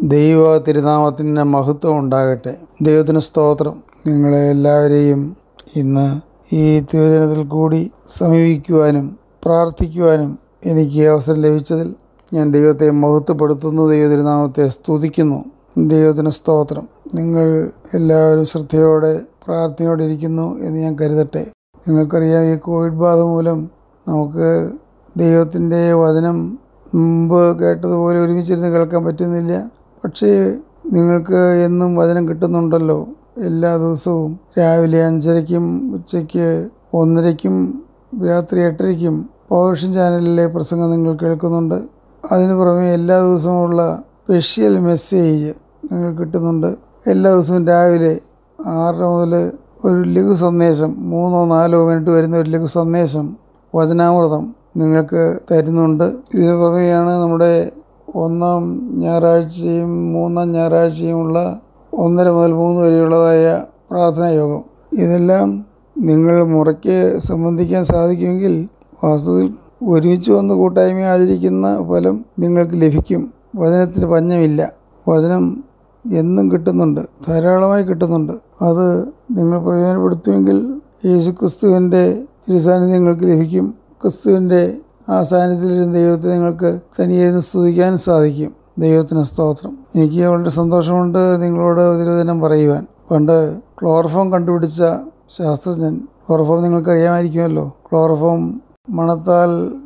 ദൈവ തിരുനാമത്തിൻ്റെ മഹത്വം ഉണ്ടാകട്ടെ ദൈവത്തിന് സ്തോത്രം നിങ്ങളെ എല്ലാവരെയും ഇന്ന് ഈ തിരുവചനത്തിൽ കൂടി സമീപിക്കുവാനും പ്രാർത്ഥിക്കുവാനും എനിക്ക് അവസരം ലഭിച്ചതിൽ ഞാൻ ദൈവത്തെ മഹത്വപ്പെടുത്തുന്നു ദൈവ തിരുനാമത്തെ സ്തുതിക്കുന്നു ദൈവത്തിന് സ്തോത്രം നിങ്ങൾ എല്ലാവരും ശ്രദ്ധയോടെ പ്രാർത്ഥനയോടെ ഇരിക്കുന്നു എന്ന് ഞാൻ കരുതട്ടെ നിങ്ങൾക്കറിയാം ഈ കോവിഡ് ബാധ മൂലം നമുക്ക് ദൈവത്തിൻ്റെ വചനം മുമ്പ് കേട്ടതുപോലെ ഒരുമിച്ചിരുന്ന് കേൾക്കാൻ പറ്റുന്നില്ല പക്ഷേ നിങ്ങൾക്ക് എന്നും വചനം കിട്ടുന്നുണ്ടല്ലോ എല്ലാ ദിവസവും രാവിലെ അഞ്ചരയ്ക്കും ഉച്ചയ്ക്ക് ഒന്നരയ്ക്കും രാത്രി എട്ടരയ്ക്കും പൗർഷൻ ചാനലിലെ പ്രസംഗം നിങ്ങൾ കേൾക്കുന്നുണ്ട് അതിന് പുറമെ എല്ലാ ദിവസവുമുള്ള സ്പെഷ്യൽ മെസ്സേജ് നിങ്ങൾ കിട്ടുന്നുണ്ട് എല്ലാ ദിവസവും രാവിലെ ആറര മുതൽ ഒരു ലഘു സന്ദേശം മൂന്നോ നാലോ മിനിറ്റ് വരുന്ന ഒരു ലഘു സന്ദേശം വചനാമൃതം നിങ്ങൾക്ക് തരുന്നുണ്ട് ഇതിന് പുറമെയാണ് നമ്മുടെ ഒന്നാം ഞായറാഴ്ചയും മൂന്നാം ഞായറാഴ്ചയുമുള്ള ഒന്നര മുതൽ മൂന്ന് വരെയുള്ളതായ പ്രാർത്ഥനാ യോഗം ഇതെല്ലാം നിങ്ങൾ മുറയ്ക്ക് സംബന്ധിക്കാൻ സാധിക്കുമെങ്കിൽ വാസ്തവത്തിൽ ഒരുമിച്ച് വന്ന് കൂട്ടായ്മ ആചരിക്കുന്ന ഫലം നിങ്ങൾക്ക് ലഭിക്കും വചനത്തിന് പഞ്ഞമില്ല വചനം എന്നും കിട്ടുന്നുണ്ട് ധാരാളമായി കിട്ടുന്നുണ്ട് അത് നിങ്ങൾ പ്രയോജനപ്പെടുത്തുമെങ്കിൽ യേശു ക്രിസ്തുവിൻ്റെ തിരുസാന്നിധ്യം നിങ്ങൾക്ക് ലഭിക്കും ക്രിസ്തുവിൻ്റെ ആ സാന്നിധ്യത്തിലിരുന്ന ദൈവത്തെ നിങ്ങൾക്ക് തനിയിരുന്ന് സ്തുതിക്കാൻ സാധിക്കും ദൈവത്തിന് സ്തോത്രം എനിക്ക് വളരെ സന്തോഷമുണ്ട് നിങ്ങളോട് തിരുവചനം പറയുവാൻ പണ്ട് ക്ലോറോഫോം കണ്ടുപിടിച്ച ശാസ്ത്രജ്ഞൻ ക്ലോറോഫോം നിങ്ങൾക്കറിയാമായിരിക്കുമല്ലോ ക്ലോറോഫോം മണത്താൽ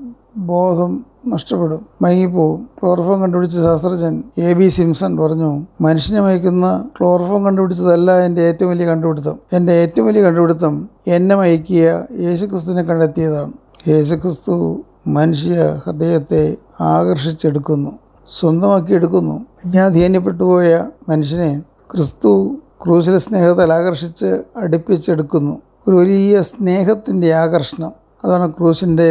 ബോധം നഷ്ടപ്പെടും മയങ്ങിപ്പോവും ക്ലോറോഫോം കണ്ടുപിടിച്ച ശാസ്ത്രജ്ഞൻ എ ബി സിംസൺ പറഞ്ഞു മനുഷ്യനെ മയക്കുന്ന ക്ലോറോഫോം കണ്ടുപിടിച്ചതല്ല എൻ്റെ ഏറ്റവും വലിയ കണ്ടുപിടുത്തം എൻ്റെ ഏറ്റവും വലിയ കണ്ടുപിടുത്തം എന്നെ മയക്കിയ യേശുക്രിസ്തുവിനെ കണ്ടെത്തിയതാണ് യേശുക്രിസ്തു മനുഷ്യ ഹൃദയത്തെ ആകർഷിച്ചെടുക്കുന്നു സ്വന്തമാക്കി എടുക്കുന്നു അജ്ഞാധീനപ്പെട്ടു പോയ മനുഷ്യനെ ക്രിസ്തു ക്രൂശിലെ സ്നേഹത്താൽ ആകർഷിച്ച് അടുപ്പിച്ചെടുക്കുന്നു ഒരു വലിയ സ്നേഹത്തിൻ്റെ ആകർഷണം അതാണ് ക്രൂശിൻ്റെ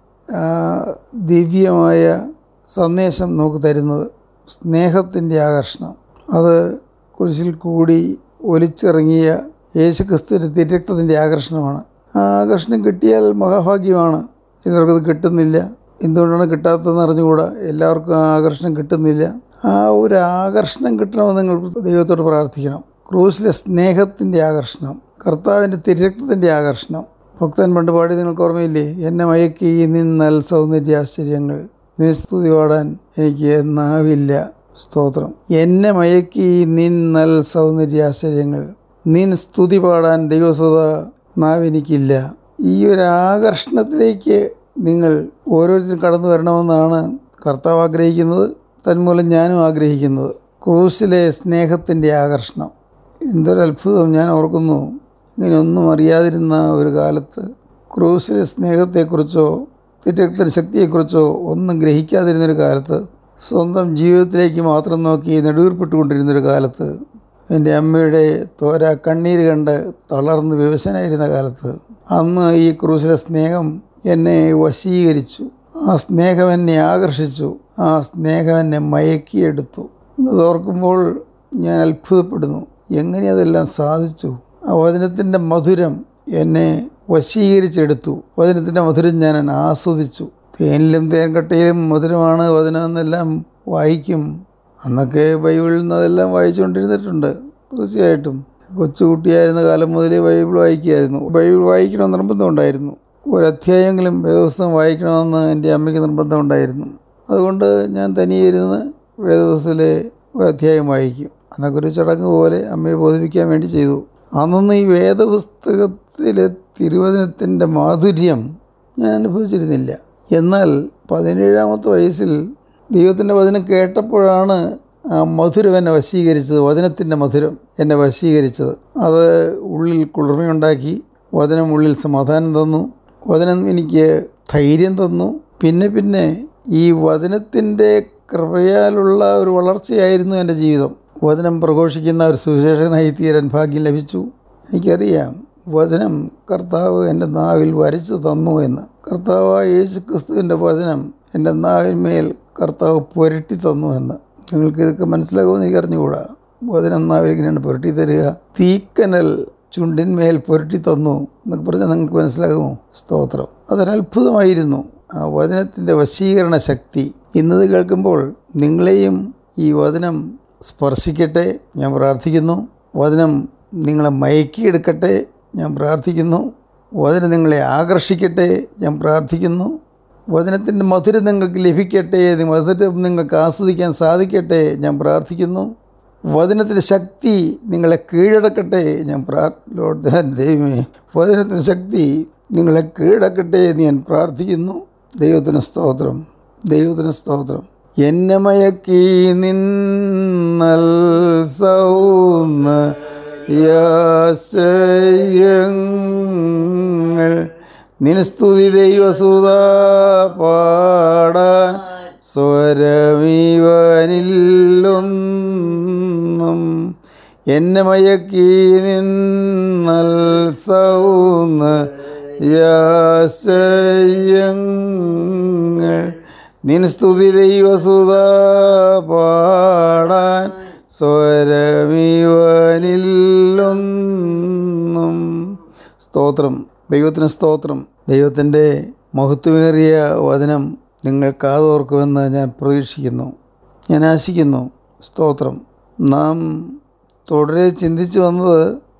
ദിവ്യമായ സന്ദേശം നമുക്ക് തരുന്നത് സ്നേഹത്തിൻ്റെ ആകർഷണം അത് കുരിശിൽ കൂടി ഒലിച്ചിറങ്ങിയ യേശുക്രിസ്തുവിൻ്റെ തിരക്തത്തിൻ്റെ ആകർഷണമാണ് ആ ആകർഷണം കിട്ടിയാൽ മഹാഭാഗ്യമാണ് ചിലർക്കത് കിട്ടുന്നില്ല എന്തുകൊണ്ടാണ് കിട്ടാത്തതെന്ന് അറിഞ്ഞുകൂടാ എല്ലാവർക്കും ആ ആകർഷണം കിട്ടുന്നില്ല ആ ഒരു ആകർഷണം കിട്ടണമെന്ന് നിങ്ങൾ ദൈവത്തോട് പ്രാർത്ഥിക്കണം ക്രൂസിലെ സ്നേഹത്തിൻ്റെ ആകർഷണം കർത്താവിൻ്റെ തിരക്തത്തിൻ്റെ ആകർഷണം ഭക്തൻ പണ്ട് പാടി നിങ്ങൾക്ക് ഓർമ്മയില്ലേ എന്നെ മയക്കി നിന്നൽ സൗന്ദര്യാശ്ചര്യങ്ങൾ നിസ്തുതി പാടാൻ എനിക്ക് നാവില്ല സ്തോത്രം എന്നെ മയക്കി നിന്നൽ സൗന്ദര്യാശ്ചര്യങ്ങൾ നിൻ സ്തുതി പാടാൻ ദൈവസ്വത നാവെനിക്കില്ല ഈ ഒരു ആകർഷണത്തിലേക്ക് നിങ്ങൾ ഓരോരുത്തരും കടന്നു വരണമെന്നാണ് കർത്താവ് ആഗ്രഹിക്കുന്നത് തന്മൂലം ഞാനും ആഗ്രഹിക്കുന്നത് ക്രൂസിലെ സ്നേഹത്തിൻ്റെ ആകർഷണം എന്തൊരു അത്ഭുതം ഞാൻ ഓർക്കുന്നു ഇങ്ങനെയൊന്നും അറിയാതിരുന്ന ഒരു കാലത്ത് ക്രൂസിലെ സ്നേഹത്തെക്കുറിച്ചോ തിരക്തര ശക്തിയെക്കുറിച്ചോ ഒന്നും ഗ്രഹിക്കാതിരുന്നൊരു കാലത്ത് സ്വന്തം ജീവിതത്തിലേക്ക് മാത്രം നോക്കി നെടുവീർപ്പെട്ടുകൊണ്ടിരുന്നൊരു കാലത്ത് എൻ്റെ അമ്മയുടെ തോര കണ്ണീര് കണ്ട് തളർന്ന് വിവശനായിരുന്ന കാലത്ത് അന്ന് ഈ ക്രൂസിലെ സ്നേഹം എന്നെ വശീകരിച്ചു ആ സ്നേഹം എന്നെ ആകർഷിച്ചു ആ സ്നേഹം എന്നെ മയക്കിയെടുത്തു ഇത് ഓർക്കുമ്പോൾ ഞാൻ അത്ഭുതപ്പെടുന്നു എങ്ങനെ അതെല്ലാം സാധിച്ചു ആ വചനത്തിൻ്റെ മധുരം എന്നെ വശീകരിച്ചെടുത്തു വചനത്തിൻ്റെ മധുരം ഞാൻ ആസ്വദിച്ചു തേനിലും തേൻകട്ടയിലും മധുരമാണ് വചനം എന്നെല്ലാം വായിക്കും അന്നൊക്കെ ബൈബിളിൽ നിന്നതെല്ലാം വായിച്ചുകൊണ്ടിരുന്നിട്ടുണ്ട് തീർച്ചയായിട്ടും കൊച്ചുകുട്ടിയായിരുന്ന കാലം മുതലേ ബൈബിൾ വായിക്കുമായിരുന്നു ബൈബിൾ വായിക്കണമെന്ന് നിർബന്ധമുണ്ടായിരുന്നു ഒരധ്യായമെങ്കിലും വേദപുസ്തകം വായിക്കണമെന്ന് എൻ്റെ അമ്മയ്ക്ക് നിർബന്ധമുണ്ടായിരുന്നു അതുകൊണ്ട് ഞാൻ തനിയെ ഇരുന്ന് വേദപുസ്തകത്തിലെ ഒരു അധ്യായം വായിക്കും അന്നൊക്കെ ഒരു ചടങ്ങ് പോലെ അമ്മയെ ബോധിപ്പിക്കാൻ വേണ്ടി ചെയ്തു അന്നൊന്നും ഈ വേദപുസ്തകത്തിലെ തിരുവചനത്തിൻ്റെ മാധുര്യം ഞാൻ അനുഭവിച്ചിരുന്നില്ല എന്നാൽ പതിനേഴാമത്തെ വയസ്സിൽ ദൈവത്തിൻ്റെ വചനം കേട്ടപ്പോഴാണ് ആ മധുരം എന്നെ വശീകരിച്ചത് വചനത്തിൻ്റെ മധുരം എന്നെ വശീകരിച്ചത് അത് ഉള്ളിൽ കുളിർമയുണ്ടാക്കി വചനം ഉള്ളിൽ സമാധാനം തന്നു വചനം എനിക്ക് ധൈര്യം തന്നു പിന്നെ പിന്നെ ഈ വചനത്തിൻ്റെ കൃപയാലുള്ള ഒരു വളർച്ചയായിരുന്നു എൻ്റെ ജീവിതം വചനം പ്രഘോഷിക്കുന്ന ഒരു സുവിശേഷകനായി തീരാൻ ഭാഗ്യം ലഭിച്ചു എനിക്കറിയാം വചനം കർത്താവ് എൻ്റെ നാവിൽ വരച്ചു തന്നു എന്ന് കർത്താവായ യേശു ക്രിസ്തുവിൻ്റെ വചനം എൻ്റെ നാവിന്മേൽ കർത്താവ് പുരട്ടി തന്നു എന്ന് നിങ്ങൾക്ക് ഇതൊക്കെ മനസ്സിലാകുമെന്ന് എനിക്ക് അറിഞ്ഞുകൂടാ വചനം നാവിൽ ഇങ്ങനെയാണ് പുരട്ടി തരിക തീക്കനൽ ചുണ്ടിന്മേൽ പുരട്ടി തന്നു എന്നൊക്കെ പറഞ്ഞാൽ നിങ്ങൾക്ക് മനസ്സിലാകുമോ സ്തോത്രം അതൊരത്ഭുതമായിരുന്നു ആ വചനത്തിൻ്റെ വശീകരണ ശക്തി ഇന്നത് കേൾക്കുമ്പോൾ നിങ്ങളെയും ഈ വചനം സ്പർശിക്കട്ടെ ഞാൻ പ്രാർത്ഥിക്കുന്നു വചനം നിങ്ങളെ മയക്കിയെടുക്കട്ടെ ഞാൻ പ്രാർത്ഥിക്കുന്നു വചനം നിങ്ങളെ ആകർഷിക്കട്ടെ ഞാൻ പ്രാർത്ഥിക്കുന്നു വചനത്തിൻ്റെ മധുരം നിങ്ങൾക്ക് ലഭിക്കട്ടെ മധുരം നിങ്ങൾക്ക് ആസ്വദിക്കാൻ സാധിക്കട്ടെ ഞാൻ പ്രാർത്ഥിക്കുന്നു വചനത്തിൻ്റെ ശക്തി നിങ്ങളെ കീഴടക്കട്ടെ ഞാൻ പ്രാർ ലോഡ് ദൈവമേ വചനത്തിൻ്റെ ശക്തി നിങ്ങളെ കീഴടക്കട്ടെ എന്ന് ഞാൻ പ്രാർത്ഥിക്കുന്നു ദൈവത്തിന് സ്തോത്രം ദൈവത്തിന് സ്തോത്രം എന്നെ മയക്കി നിന്നൽ സൗന്ന യാശയങ്ങൾ നിനസ്തുതി ദൈവസുത പാടാൻ സ്വരമീവനില്ലൊന്നും എന്നെ മയക്കി നിന്നൽ സൗന്ന യാശയങ്ങൾ നിൻസ്തുതി ദൈവസുത പാടാൻ സ്വരമീവനില്ലൊന്നും സ്തോത്രം ദൈവത്തിന് സ്തോത്രം ദൈവത്തിൻ്റെ മഹത്വമേറിയ വചനം നിങ്ങൾ കാതോർക്കുമെന്ന് ഞാൻ പ്രതീക്ഷിക്കുന്നു ഞാൻ ആശിക്കുന്നു സ്തോത്രം നാം തുടരെ ചിന്തിച്ചു വന്നത്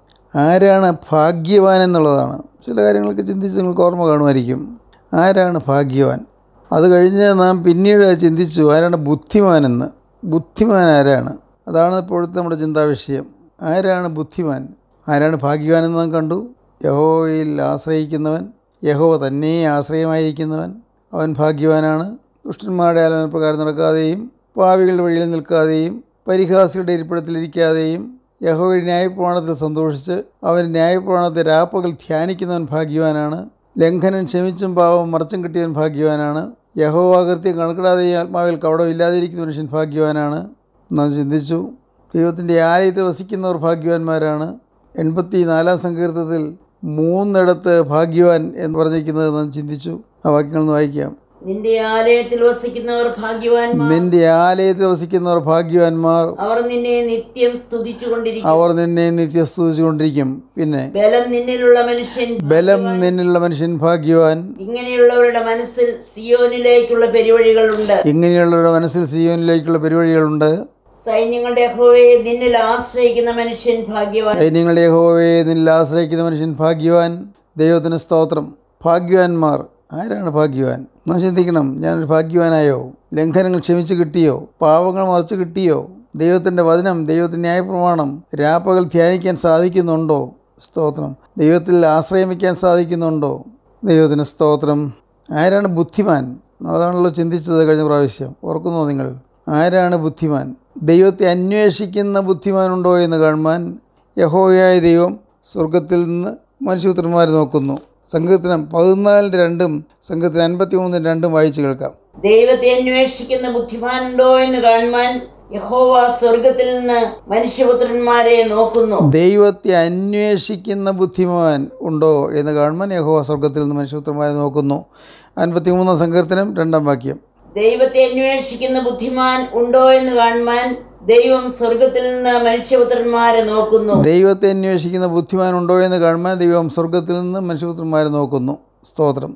ആരാണ് ഭാഗ്യവാൻ എന്നുള്ളതാണ് ചില കാര്യങ്ങളൊക്കെ ചിന്തിച്ച് നിങ്ങൾക്ക് ഓർമ്മ കാണുമായിരിക്കും ആരാണ് ഭാഗ്യവാൻ അത് കഴിഞ്ഞ് നാം പിന്നീട് ചിന്തിച്ചു ആരാണ് ബുദ്ധിമാനെന്ന് ബുദ്ധിമാൻ ആരാണ് അതാണ് ഇപ്പോഴത്തെ നമ്മുടെ ചിന്താവിഷയം ആരാണ് ബുദ്ധിമാൻ ആരാണ് ഭാഗ്യവാനെന്ന് നാം കണ്ടു യഹോവയിൽ ആശ്രയിക്കുന്നവൻ യഹോവ തന്നെ ആശ്രയമായിരിക്കുന്നവൻ അവൻ ഭാഗ്യവാനാണ് ദുഷ്ടന്മാരുടെ ആലോചന പ്രകാരം നടക്കാതെയും പാവികളുടെ വഴിയിൽ നിൽക്കാതെയും പരിഹാസികളുടെ ഇരിപ്പിടത്തിലിരിക്കാതെയും യഹോവയുടെ ന്യായപ്രമാണത്തിൽ സന്തോഷിച്ച് അവൻ ന്യായപ്രമാണത്തെ രാപ്പകൽ ധ്യാനിക്കുന്നവൻ ഭാഗ്യവാനാണ് ലംഘനം ക്ഷമിച്ചും പാവം മറച്ചും കിട്ടിയവൻ ഭാഗ്യവാനാണ് യഹോവാകൃത്യം കണക്കിടാതെയും ആത്മാവിൽ കവടമില്ലാതിരിക്കുന്ന മനുഷ്യൻ ഭാഗ്യവാനാണ് നാം ചിന്തിച്ചു ദൈവത്തിൻ്റെ ആലയത്തിൽ വസിക്കുന്നവർ ഭാഗ്യവാന്മാരാണ് എൺപത്തി നാലാം സങ്കീർത്തത്തിൽ മൂന്നിടത്ത് ഭാഗ്യവാൻ എന്ന് പറഞ്ഞിരിക്കുന്നത് നാം ചിന്തിച്ചു ആ വാക്യങ്ങളൊന്ന് വായിക്കാം നിന്റെ ആലയത്തിൽ വസിക്കുന്നവർ ഭാഗ്യവാന്മാർ നിന്റെ ആലയത്തിൽ വസിക്കുന്നവർ ഭാഗ്യവാന്മാർ അവർ നിന്നെ നിത്യം സ്തുതിച്ചുകൊണ്ടിരിക്കും അവർ നിന്നെ നിത്യസ്തുതിച്ചുകൊണ്ടിരിക്കും പിന്നെ ബലം നിന്നിലുള്ള മനുഷ്യൻ ബലം നിന്നുള്ള മനുഷ്യൻ ഭാഗ്യവാൻ ഇങ്ങനെയുള്ളവരുടെ മനസ്സിൽ സിയോനിലേക്കുള്ള പെരുവഴികളുണ്ട് ഇങ്ങനെയുള്ളവരുടെ മനസ്സിൽ സിയോനിലേക്കുള്ള പരിപാടികളുണ്ട് സൈന്യങ്ങളുടെ യഹോവയെ നിന്നിൽ ആശ്രയിക്കുന്ന മനുഷ്യൻ ഭാഗ്യവാൻ സൈന്യങ്ങളുടെ യഹോവയെ നിന്നിൽ ആശ്രയിക്കുന്ന മനുഷ്യൻ ഭാഗ്യവാൻ ദൈവത്തിന് സ്തോത്രം ഭാഗ്യവാന്മാർ ആരാണ് ഭാഗ്യവാൻ നാം ചിന്തിക്കണം ഞാനൊരു ഭാഗ്യവാനായോ ലംഘനങ്ങൾ ക്ഷമിച്ച് കിട്ടിയോ പാവങ്ങൾ മറച്ച് കിട്ടിയോ ദൈവത്തിൻ്റെ വചനം ദൈവത്തിൻ്റെ ന്യായപ്രമാണം രാപ്പകൽ ധ്യാനിക്കാൻ സാധിക്കുന്നുണ്ടോ സ്തോത്രം ദൈവത്തിൽ ആശ്രയിക്കാൻ സാധിക്കുന്നുണ്ടോ ദൈവത്തിന് സ്തോത്രം ആരാണ് ബുദ്ധിമാൻ അതാണല്ലോ ചിന്തിച്ചത് കഴിഞ്ഞ പ്രാവശ്യം ഓർക്കുന്നോ നിങ്ങൾ ആരാണ് ബുദ്ധിമാൻ ദൈവത്തെ അന്വേഷിക്കുന്ന ബുദ്ധിമാനുണ്ടോ എന്ന് കാണുവാൻ യഹോയായ ദൈവം സ്വർഗത്തിൽ നിന്ന് മനുഷ്യപുത്രന്മാർ നോക്കുന്നു സംഘത്തിന് പതിനാലിൻ്റെ രണ്ടും സംഘത്തിന് അൻപത്തി മൂന്നിൻ്റെ രണ്ടും വായിച്ചു കേൾക്കാം ദൈവത്തെ അന്വേഷിക്കുന്ന ബുദ്ധിമാനുണ്ടോ എന്ന് കാണുവാൻ യഹോവ സ്വർഗത്തിൽ നിന്ന് മനുഷ്യപുത്രന്മാരെ നോക്കുന്നു ദൈവത്തെ അന്വേഷിക്കുന്ന ബുദ്ധിമാൻ ഉണ്ടോ എന്ന് കാണുവാൻ യഹോവ സ്വർഗത്തിൽ നിന്ന് മനുഷ്യപുത്രന്മാരെ നോക്കുന്നു അൻപത്തി മൂന്നാം സങ്കീർത്തനം രണ്ടാം വാക്യം ദൈവത്തെ അന്വേഷിക്കുന്ന ബുദ്ധിമാൻ ഉണ്ടോ എന്ന് കാണുവാൻ ദൈവം സ്വർഗത്തിൽ നിന്ന് മനുഷ്യപുത്രന്മാരെ നോക്കുന്നു ദൈവത്തെ അന്വേഷിക്കുന്ന ബുദ്ധിമാനുണ്ടോ എന്ന് കാണുവാൻ ദൈവം സ്വർഗത്തിൽ നിന്ന് മനുഷ്യപുത്രന്മാരെ നോക്കുന്നു സ്തോത്രം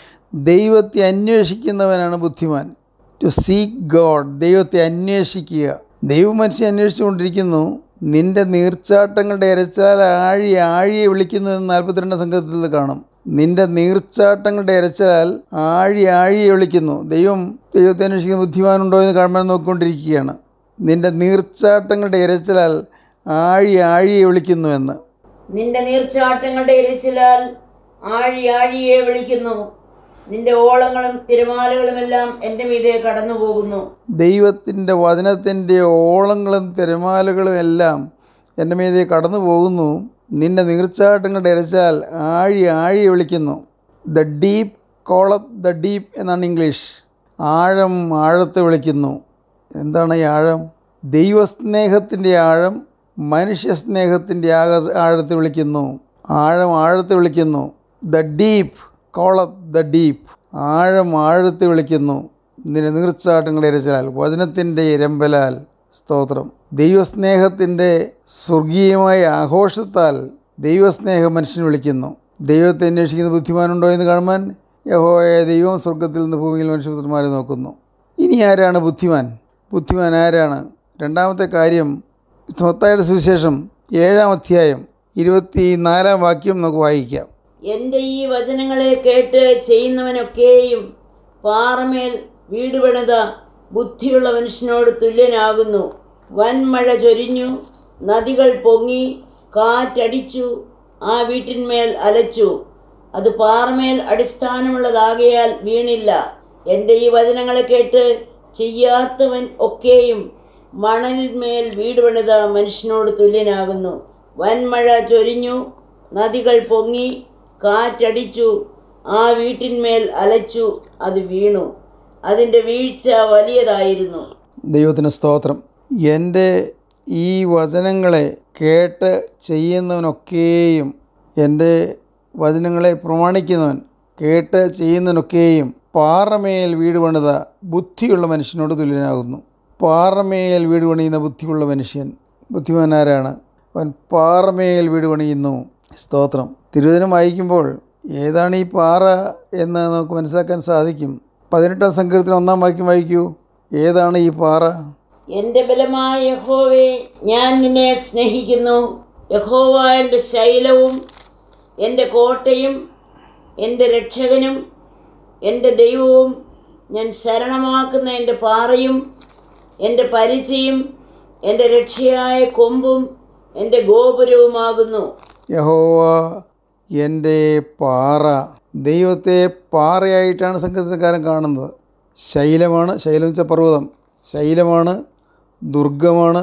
ദൈവത്തെ അന്വേഷിക്കുന്നവനാണ് ബുദ്ധിമാൻ ടു സീക്ക് ഗോഡ് ദൈവത്തെ അന്വേഷിക്കുക ദൈവം മനുഷ്യനെ അന്വേഷിച്ചുകൊണ്ടിരിക്കുന്നു നിന്റെ നീർച്ചാട്ടങ്ങളുടെ ഇരച്ചാൽ ആഴി ആഴിയെ വിളിക്കുന്നു എന്ന് നാൽപ്പത്തിരണ്ട് സംഘത്തിൽ കാണും നിന്റെ നീർച്ചാട്ടങ്ങളുടെ ഇരച്ചാൽ ആഴി ആഴിയെ വിളിക്കുന്നു ദൈവം ദൈവത്തെ അന്വേഷിക്കുന്ന ബുദ്ധിമാനുണ്ടോ എന്ന് കാണുവാൻ നോക്കിക്കൊണ്ടിരിക്കുകയാണ് നിന്റെ നീർച്ചാട്ടങ്ങളുടെ ഇരച്ചാൽ ആഴി ആഴിയെ വിളിക്കുന്നു എന്ന് നിന്റെ നീർച്ചാട്ടങ്ങളുടെ ഇരച്ചിലാൽ ആഴി ആഴിയെ വിളിക്കുന്നു നിന്റെ ഓളങ്ങളും തിരമാലകളുമെല്ലാം എൻ്റെ മീതെ കടന്നു പോകുന്നു ദൈവത്തിൻ്റെ വചനത്തിൻ്റെ ഓളങ്ങളും തിരമാലകളും എല്ലാം എൻ്റെ മീതെ കടന്നു പോകുന്നു നിന്റെ നീർച്ചാട്ടങ്ങളുടെ ഇരച്ചാൽ ആഴി ആഴി വിളിക്കുന്നു the deep calleth the deep എന്നാണ് ഇംഗ്ലീഷ് ആഴം ആഴത്തെ വിളിക്കുന്നു എന്താണ് ഈ ആഴം ദൈവസ്നേഹത്തിൻ്റെ ആഴം മനുഷ്യസ്നേഹത്തിൻ്റെ ആക ആഴത്തെ വിളിക്കുന്നു ആഴം ആഴത്തെ വിളിക്കുന്നു the deep calleth the deep ആഴം ആഴത്തെ വിളിക്കുന്നു നിന്റെ നീർച്ചാട്ടങ്ങളെ ഇരച്ചാൽ വചനത്തിൻ്റെ ഇരമ്പലാൽ സ്തോത്രം ദൈവസ്നേഹത്തിൻ്റെ സ്വർഗീയമായ ആഘോഷത്താൽ ദൈവസ്നേഹം മനുഷ്യനെ വിളിക്കുന്നു ദൈവത്തെ അന്വേഷിക്കുന്ന ബുദ്ധിമാനുണ്ടോ എന്ന് കാണുവാൻ യഹോയ ദൈവം സ്വർഗത്തിൽ നിന്ന് ഭൂമിയിൽ മനുഷ്യപുത്രന്മാരെ നോക്കുന്നു ഇനി ആരാണ് ബുദ്ധിമാൻ ബുദ്ധിമാൻ ആരാണ് രണ്ടാമത്തെ കാര്യം മത്തായുടെ സുവിശേഷം ഏഴാം അധ്യായം ഇരുപത്തി നാലാം വാക്യം നമുക്ക് വായിക്കാം എൻ്റെ ഈ വചനങ്ങളെ കേട്ട് ചെയ്യുന്നവനൊക്കെയും പാറമേൽ വീട് പണിത ബുദ്ധിയുള്ള മനുഷ്യനോട് തുല്യനാകുന്നു വൻമഴ ചൊരിഞ്ഞു നദികൾ പൊങ്ങി കാറ്റടിച്ചു ആ വീട്ടിന്മേൽ അലച്ചു അത് പാറമേൽ അടിസ്ഥാനമുള്ളതാകയാൽ വീണില്ല എൻ്റെ ഈ വചനങ്ങളെ കേട്ട് ചെയ്യാത്തവൻ ഒക്കെയും മണലിന്മേൽ വീട് പണിത മനുഷ്യനോട് തുല്യനാകുന്നു വൻമഴ ചൊരിഞ്ഞു നദികൾ പൊങ്ങി കാറ്റടിച്ചു ആ വീട്ടിന്മേൽ അലച്ചു അത് വീണു അതിൻ്റെ വീഴ്ച വലിയതായിരുന്നു ദൈവത്തിന് സ്തോത്രം എൻ്റെ ഈ വചനങ്ങളെ കേട്ട് ചെയ്യുന്നവനൊക്കെയും എൻ്റെ വചനങ്ങളെ പ്രമാണിക്കുന്നവൻ കേട്ട് ചെയ്യുന്നവനൊക്കെയും പാറമേൽ വീട് പണിത ബുദ്ധിയുള്ള മനുഷ്യനോട് തുല്യനാകുന്നു പാറമേൽ വീട് പണിയുന്ന ബുദ്ധിയുള്ള മനുഷ്യൻ ബുദ്ധിമാനാരാണ് അവൻ പാറമേൽ വീട് പണിയുന്നു സ്തോത്രം തിരുവചനം വായിക്കുമ്പോൾ ഏതാണ് ഈ പാറ എന്ന് നമുക്ക് മനസ്സിലാക്കാൻ സാധിക്കും പതിനെട്ടാം സങ്കീർത്തനം ഒന്നാം വാക്യം വായിക്കൂ ഏതാണ് ഈ പാറ എൻ്റെ ബലമായ യഹോവേ ഞാൻ നിന്നെ സ്നേഹിക്കുന്നു യഹോവ എൻ്റെ ശൈലവും എൻ്റെ കോട്ടയും എൻ്റെ രക്ഷകനും എൻ്റെ ദൈവവും ഞാൻ ശരണമാക്കുന്ന എൻ്റെ പാറയും എൻ്റെ പരിചയും എൻ്റെ രക്ഷയായ കൊമ്പും എൻ്റെ ഗോപുരവുമാകുന്നു യഹോവ എൻ്റെ പാറ ദൈവത്തെ പാറയായിട്ടാണ് സംഗീതക്കാരൻ കാണുന്നത് ശൈലമാണ് ശൈലം എന്ന് വെച്ചാൽ പർവ്വതം ശൈലമാണ് ദുർഗമാണ്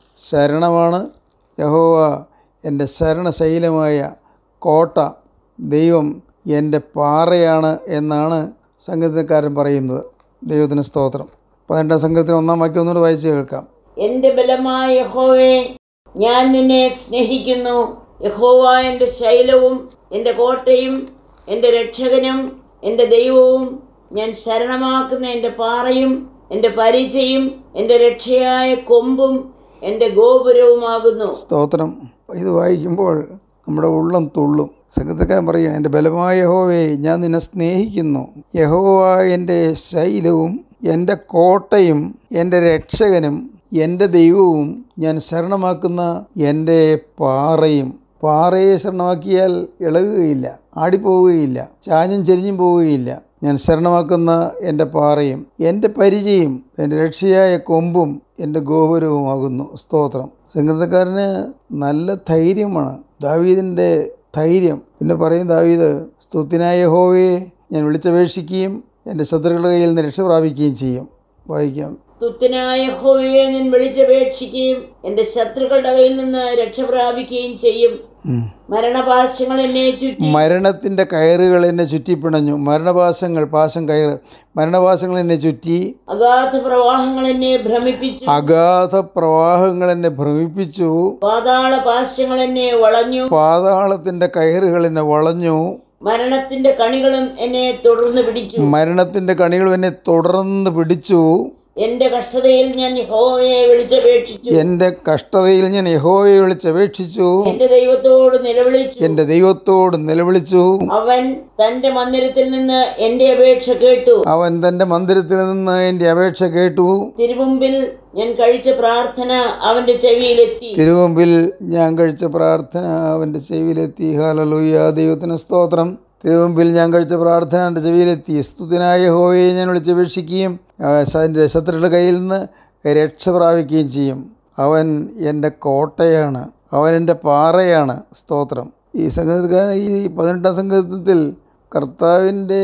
ശരണമാണ് യഹോവ എൻ്റെ ശരണശൈലമായ കോട്ട ദൈവം എൻ്റെ പാറയാണ് എന്നാണ് സംഗീതക്കാരൻ പറയുന്നത് ദൈവത്തിന് സ്തോത്രം പതിനെട്ടാം സംഘത്തിന് ഒന്നാം വാക്യം ഒന്നുകൂടെ വായിച്ച് കേൾക്കാം എൻ്റെ ബലമായ യഹോവേ ഞാൻ നിന്നെ സ്നേഹിക്കുന്നു യഹോവ എൻ്റെ ശൈലവും എൻ്റെ കോട്ടയും എൻ്റെ രക്ഷകനും എൻ്റെ ദൈവവും ഞാൻ ശരണമാക്കുന്ന എൻ്റെ പാറയും എൻ്റെ പരിചയും എൻ്റെ രക്ഷയായ കൊമ്പും എൻ്റെ ഗോപുരവുമാകുന്നു സ്തോത്രം ഇത് വായിക്കുമ്പോൾ നമ്മുടെ ഉള്ളം തുള്ളും സംഗീതക്കാരൻ പറയുക എൻ്റെ ബലമായ യഹോവേ ഞാൻ നിന്നെ സ്നേഹിക്കുന്നു യഹോവ എൻ്റെ ശൈലവും എൻ്റെ കോട്ടയും എൻ്റെ രക്ഷകനും എൻ്റെ ദൈവവും ഞാൻ ശരണമാക്കുന്ന എൻ്റെ പാറയും പാറയെ ശരണമാക്കിയാൽ ഇളകുകയില്ല ആടിപ്പോവുകയില്ല ചാഞ്ഞും ചെരിഞ്ഞും പോവുകയില്ല ഞാൻ ശരണമാക്കുന്ന എൻ്റെ പാറയും എൻ്റെ പരിചയം എൻ്റെ രക്ഷയായ കൊമ്പും എൻ്റെ ഗോപുരവുമാകുന്നു സ്തോത്രം സംഗീതക്കാരന് നല്ല ധൈര്യമാണ് ദാവീദിൻ്റെ ധൈര്യം പിന്നെ പറയും ദാവീദ് സ്തുത്തിനായ യഹോവയെ ഞാൻ വിളിച്ചപേക്ഷിക്കുകയും എൻ്റെ ശത്രുക്കളുടെ കയ്യിൽ നിന്ന് രക്ഷ പ്രാപിക്കുകയും ചെയ്യും വായിക്കാം തുത്തനായ യഹോവയെ ഞാൻ വിളിച്ചപേക്ഷിക്കുകയും എൻ്റെ ശത്രുക്കളുടെ കയ്യിൽ നിന്ന് രക്ഷ പ്രാപിക്കുകയും ചെയ്യും ഉം. മരണപാശങ്ങൾ എന്നെ ചുറ്റി മരണത്തിൻ്റെ കയറുകൾ എന്നെ ചുറ്റിപ്പിണഞ്ഞു മരണപാശങ്ങൾ പാശം കയറ് മരണപാശങ്ങൾ എന്നെ ചുറ്റി അഗാധ പ്രവാഹങ്ങൾ എന്നെ ഭ്രമിപ്പിച്ചു അഗാധ പ്രവാഹങ്ങൾ എന്നെ ഭ്രമിപ്പിച്ചു പാതാള പാശങ്ങൾ എന്നെ വളഞ്ഞു പാതാളത്തിൻ്റെ കയറുകൾ എന്നെ വളഞ്ഞു മരണത്തിന്റെ കണികളും എന്നെ തുടർന്ന് പിടിച്ചു മരണത്തിൻ്റെ കണികളും എന്നെ തുടർന്ന് പിടിച്ചു എന്റെ കഷ്ടതയിൽ ഞാൻ യഹോവയെ വിളിച്ചപേക്ഷിച്ചു എൻ്റെ കഷ്ടതയിൽ ഞാൻ യഹോവയെ വിളിച്ചപേക്ഷിച്ചു എന്റെ ദൈവത്തോട് നിലവിളിച്ചു എൻ്റെ ദൈവത്തോട് നിലവിളിച്ചു അവൻ തന്റെ മന്ദിരത്തിൽ നിന്ന് എന്റെ അപേക്ഷ കേട്ടു അവൻ തൻ്റെ മന്ദിരത്തിൽ നിന്ന് എൻ്റെ അപേക്ഷ കേട്ടു തിരുമുമ്പിൽ ഞാൻ കഴിച്ച പ്രാർത്ഥന അവന്റെ ചെവിയിലെത്തി തിരുമുമ്പിൽ ഞാൻ കഴിച്ച പ്രാർത്ഥന അവൻ്റെ ചെവിയിലെത്തി ഹാലലൂയ ദൈവത്തിന് സ്തോത്രം തിരുമുമ്പിൽ ഞാൻ കഴിച്ച പ്രാർത്ഥന എൻ്റെ ചെവിയിലെത്തി സ്തുതിനായ ഹോയെ ഞാൻ വിളിച്ചപേക്ഷിക്കുകയും എൻ്റെ ശത്രുക്കളുടെ കയ്യിൽ നിന്ന് രക്ഷ പ്രാപിക്കുകയും ചെയ്യും അവൻ എൻ്റെ കോട്ടയാണ് അവൻ എൻ്റെ പാറയാണ് സ്തോത്രം ഈ സംഗീതക്കാരൻ ഈ പതിനെട്ടാം സംഗീതത്തിൽ കർത്താവിൻ്റെ